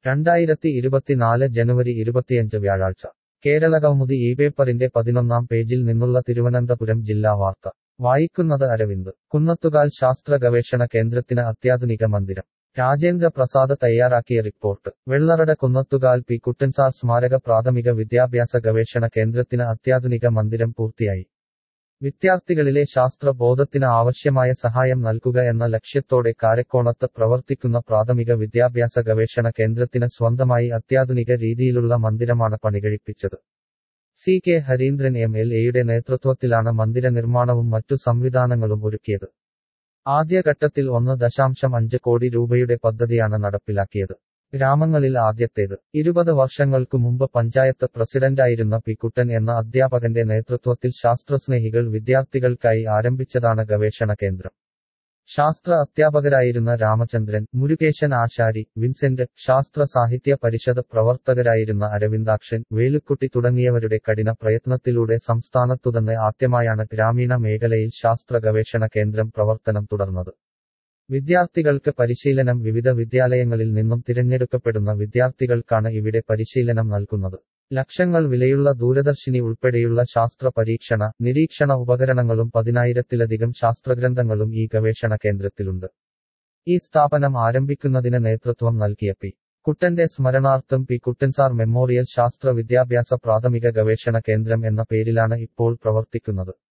രണ്ടായിരത്തി ഇരുപത്തിനാല് ജനുവരി ഇരുപത്തിയഞ്ച് വ്യാഴാഴ്ച കേരളകൗമുദി ഈ പേപ്പറിന്റെ പതിനൊന്നാം പേജിൽ നിന്നുള്ള തിരുവനന്തപുരം ജില്ലാ വാർത്ത വായിക്കുന്നത് അരവിന്ദ് കുന്നത്തുകാൽ ശാസ്ത്ര ഗവേഷണ കേന്ദ്രത്തിന് അത്യാധുനിക മന്ദിരം രാജേന്ദ്ര പ്രസാദ് തയ്യാറാക്കിയ റിപ്പോർട്ട് വെള്ളറട കുന്നത്തുകാൽ പി കുട്ടൻസാർ സ്മാരക പ്രാഥമിക വിദ്യാഭ്യാസ ഗവേഷണ കേന്ദ്രത്തിന് അത്യാധുനിക മന്ദിരം പൂർത്തിയായി വിദ്യാർത്ഥികളിലെ ശാസ്ത്ര ബോധത്തിന് ആവശ്യമായ സഹായം നൽകുക എന്ന ലക്ഷ്യത്തോടെ കാരക്കോണത്ത് പ്രവർത്തിക്കുന്ന പ്രാഥമിക വിദ്യാഭ്യാസ ഗവേഷണ കേന്ദ്രത്തിന് സ്വന്തമായി അത്യാധുനിക രീതിയിലുള്ള മന്ദിരമാണ് പണികഴിപ്പിച്ചത് C K Hareendran M L എയുടെ നേതൃത്വത്തിലാണ് മന്ദിര നിർമ്മാണവും മറ്റു സംവിധാനങ്ങളും ഒരുക്കിയത് ആദ്യഘട്ടത്തിൽ ഒന്ന് ദശാംശം അഞ്ച് കോടി രൂപയുടെ പദ്ധതിയാണ് നടപ്പിലാക്കിയത് ഗ്രാമങ്ങളിൽ ആദ്യത്തേത് ഇരുപത് വർഷങ്ങൾക്കു മുമ്പ് പഞ്ചായത്ത് പ്രസിഡന്റായിരുന്ന പി കുട്ടൻ എന്ന അധ്യാപകന്റെ നേതൃത്വത്തിൽ ശാസ്ത്രസ്നേഹികൾ വിദ്യാർത്ഥികൾക്കായി ആരംഭിച്ചതാണ് ഗവേഷണ കേന്ദ്രം ശാസ്ത്ര അധ്യാപകരായിരുന്ന രാമചന്ദ്രൻ മുരുകേശൻ ആശാരി വിൻസെന്റ് ശാസ്ത്ര സാഹിത്യ പരിഷത്ത് പ്രവർത്തകരായിരുന്ന അരവിന്ദാക്ഷൻ വേലുക്കുട്ടി തുടങ്ങിയവരുടെ കഠിന പ്രയത്നത്തിലൂടെ സംസ്ഥാനത്തുതന്നെ ആദ്യമായാണ് ഗ്രാമീണ മേഖലയിൽ ശാസ്ത്ര ഗവേഷണ കേന്ദ്രം പ്രവർത്തനം തുടർന്നത് വിദ്യാർത്ഥികൾക്ക് പരിശീലനം വിവിധ വിദ്യാലയങ്ങളിൽ നിന്നും തിരഞ്ഞെടുക്കപ്പെടുന്ന വിദ്യാർത്ഥികൾക്കാണ് ഇവിടെ പരിശീലനം നൽകുന്നത് ലക്ഷങ്ങൾ വിലയുള്ള ദൂരദർശിനി ഉൾപ്പെടെയുള്ള ശാസ്ത്ര പരീക്ഷണ നിരീക്ഷണ ഉപകരണങ്ങളും പതിനായിരത്തിലധികം ശാസ്ത്രഗ്രന്ഥങ്ങളും ഈ ഗവേഷണ കേന്ദ്രത്തിലുണ്ട് ഈ സ്ഥാപനം ആരംഭിക്കുന്നതിന് നേതൃത്വം നൽകിയ പി കുട്ടന്റെ സ്മരണാർത്ഥം പി കുട്ടൻസാർ മെമ്മോറിയൽ ശാസ്ത്ര വിദ്യാഭ്യാസ പ്രാഥമിക ഗവേഷണ കേന്ദ്രം എന്ന പേരിലാണ് ഇപ്പോൾ പ്രവർത്തിക്കുന്നത്